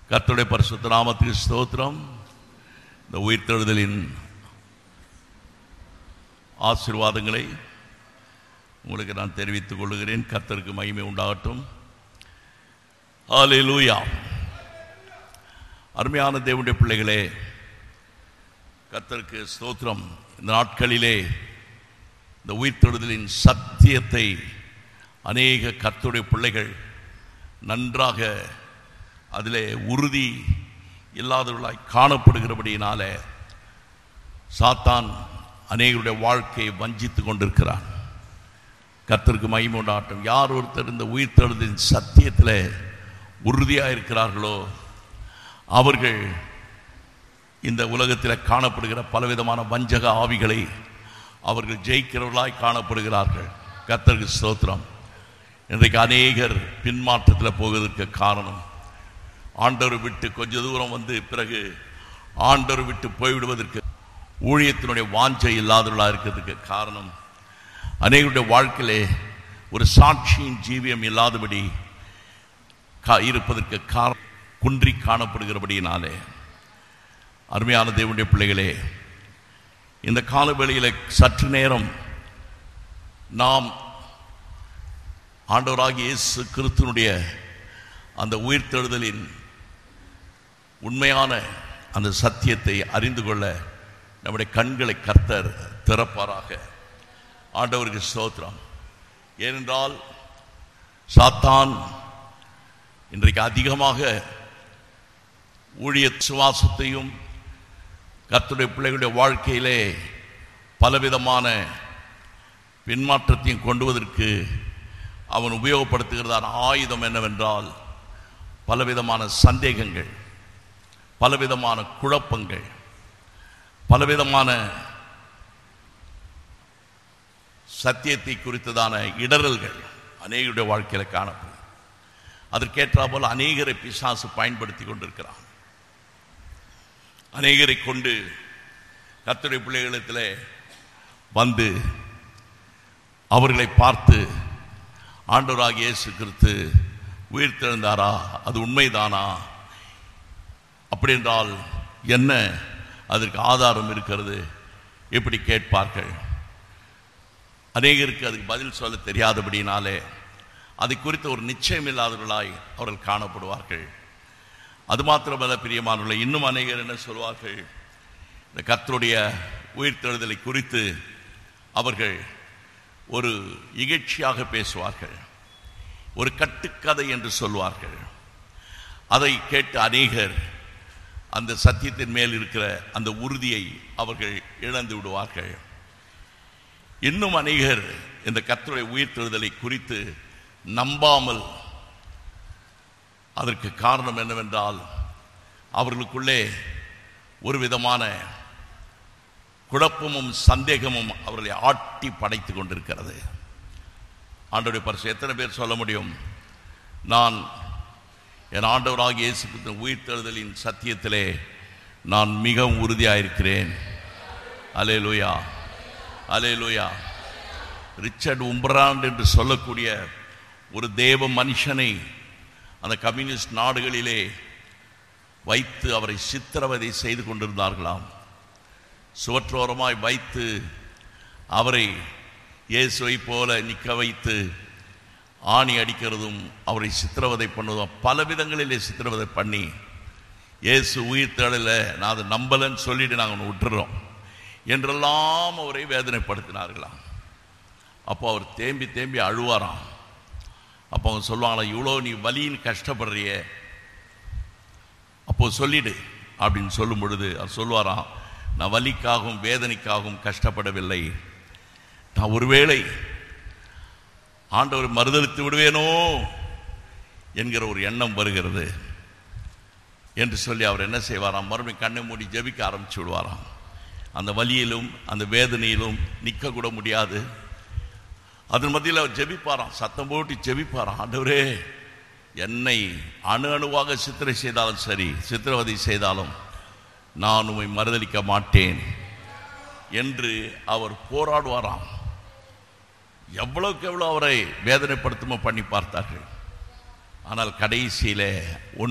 கர்த்தருடைய பரிசுத்த நாமத்துக்கு ஸ்தோத்திரம் இந்த உயிர்த்தெழுதலின் ஆசீர்வாதங்களை உங்களுக்கு நான் தெரிவித்துக் கொள்கிறேன் கர்த்தருக்கு மகிமை உண்டாகட்டும் ஹalleluya அருமையான தேவனுடைய பிள்ளைகளே கர்த்தருக்கு ஸ்தோத்திரம் இந்த நாட்களிலே இந்த உயிர்த்தெழுதலின் சத்தியத்தை அநேக கர்த்தருடைய பிள்ளைகள் நன்றாக அதிலே உறுதி இல்லாதவர்களாய் காணப்படுகிறபடியினாலே சாத்தான் அநேகருடைய வாழ்க்கையை வஞ்சித்து கொண்டிருக்கிறான் கர்த்தருக்கு மகிமை உண்டாட்டம் யார் ஒருத்தர் இந்த உயிர்த்தெழுதின் சத்தியத்தில் உறுதியாக இருக்கிறார்களோ அவர்கள் இந்த உலகத்தில் காணப்படுகிற பலவிதமான வஞ்சக ஆவிகளை அவர்கள் ஜெயிக்கிறவர்களாய் காணப்படுகிறார்கள் கர்த்தருக்கு ஸ்தோத்திரம் இன்றைக்கு அநேகர் பின்மாற்றத்தில் போவதற்கு காரணம் ஆண்டவர் விட்டு கொஞ்ச தூரம் வந்து பிறகு ஆண்டவர் விட்டு போய்விடுவதற்கு ஊழியத்தினுடைய வாஞ்சை இல்லாதவர்களாக இருக்கிறதுக்கு காரணம் அநேகருடைய வாழ்க்கையிலே ஒரு சாட்சியின் ஜீவியம் இல்லாதபடி கா- இருப்பதற்கு காரணம் குன்றி காணப்படுகிறபடியினாலே அருமையான தேவனுடைய பிள்ளைகளே இந்த காலவேளையில் சற்று நேரம் நாம் ஆண்டவராகிய இயேசு கிறிஸ்துனுடைய அந்த உயிர்த்தெழுதலின் உண்மையான அந்த சத்தியத்தை அறிந்து கொள்ள நம்முடைய கண்களை கர்த்தர் திறப்பாராக ஆண்டவருக்கு ஸ்தோத்திரம் ஏனென்றால் சாத்தான் இன்றைக்கு அதிகமாக ஊழிய சுவாசத்தையும் கர்த்தருடைய பிள்ளைகளுடைய வாழ்க்கையிலே பலவிதமான பின்மாற்றத்தையும் கொண்டுவதற்கு அவன் உபயோகப்படுத்துகிறதான ஆயுதம் என்னவென்றால் பலவிதமான சந்தேகங்கள் பலவிதமான குழப்பங்கள் பலவிதமான சத்தியத்தை குறித்ததான இடரல்கள் அநேகருடைய வாழ்க்கையில் காணப்படும் அதற்கேற்றாப்போல் அநேகரை பிசாசு பயன்படுத்தி கொண்டிருக்கிறான் அநேகரை கொண்டு கர்த்தருடைய பிள்ளைகளிடத்தில் வந்து அவர்களை பார்த்து ஆண்டவராகிய இயேசு கிறிஸ்து உயிர்த்தெழுந்தாரா அது உண்மைதானா அப்படி என்றால் என்ன அதற்கு ஆதாரம் இருக்கிறது இப்படி கேட்பார்கள் அநேகருக்கு அதுக்கு பதில் சொல்ல தெரியாதபடினாலே அதை குறித்த ஒரு நிச்சயம் இல்லாதவர்களாய் அவர்கள் காணப்படுவார்கள் அது மாத்திரமல்ல பிரியமானவர்களை இன்னும் அநேகர் என்ன சொல்வார்கள் இந்த கர்த்தருடைய உயிர்த்தெழுதலை குறித்து அவர்கள் ஒரு இகழ்ச்சியாக பேசுவார்கள் ஒரு கட்டுக்கதை என்று சொல்வார்கள் அதை கேட்டு அநேகர் அந்த சத்தியத்தின் மேல் இருக்கிற அந்த உறுதியை அவர்கள் இழந்து விடுவார்கள் இன்னும் அநேகர் இந்த கர்த்தருடைய உயிர்த்தெழுதலை குறித்து நம்பாமல் அதற்கு காரணம் என்னவென்றால் அவர்களுக்குள்ளே ஒரு விதமான குழப்பமும் சந்தேகமும் அவர்களை ஆட்டி படைத்து கொண்டிருக்கிறது ஆண்டவருடைய பரிசு எத்தனை பேர் சொல்ல முடியும் நான் என் ஆண்டவராகிய இயேசு கிறிஸ்துவின் உயிர்த்தெழுதலின் சத்தியத்திலே நான் மிகவும் உறுதியாயிருக்கிறேன் அலே லூயா அலே லூயா ரிச்சர்ட் உம்பராண்ட் என்று சொல்லக்கூடிய ஒரு தேவ மனுஷனை அந்த கம்யூனிஸ்ட் நாடுகளிலே வைத்து அவரை சித்திரவதை செய்து கொண்டிருந்தார்களாம் சுவற்றோரமாய் வைத்து அவரை இயேசுவை போல நிற்க வைத்து ஆணி அடிக்கிறதும் அவரை சித்திரவதை பண்ணுவதும் பல விதங்களிலே சித்திரவதை பண்ணி இயேசு உயிர் தேடல நான் அதை நம்பலன்னு சொல்லிட்டு நாங்கள் ஒன்று விட்டுறோம் என்றெல்லாம் அவரை வேதனைப்படுத்தினார்களாம் அப்போ அவர் தேம்பி தேம்பி அழுவாராம் அப்போ அவங்க சொல்லுவாங்களா இவ்வளோ நீ வலின்னு கஷ்டப்படுறியே அப்போ சொல்லிடு அப்படின்னு சொல்லும் பொழுது அவர் சொல்லுவாராம் நான் வலிக்காகவும் வேதனைக்காகவும் கஷ்டப்படவில்லை நான் ஒருவேளை ஆண்டவர் மறுதளித்து விடுவேனோ என்கிற ஒரு எண்ணம் வருகிறது என்று சொல்லி அவர் என்ன செய்வாராம் மறுபடியும் கண்ணை மூடி ஜெபிக்க ஆரம்பிச்சு விடுவாராம் அந்த வலியிலும் அந்த வேதனையிலும் நிற்க கூட முடியாது அதன் மத்தியில் அவர் ஜெபிப்பாராம் சத்தம் போட்டு ஜெபிப்பாராம் ஆண்டவரே என்னை அணு அணுவாக சித்திரை செய்தாலும் சரி சித்திரவதை செய்தாலும் நான் உம்மை மறுதலிக்க மாட்டேன் என்று அவர் போராடுவாராம் எவ்வளவுக்கு எவ்வளோ அவரை வேதனைப்படுத்துமோ பண்ணி பார்த்தார்கள் ஆனால் கடைசியில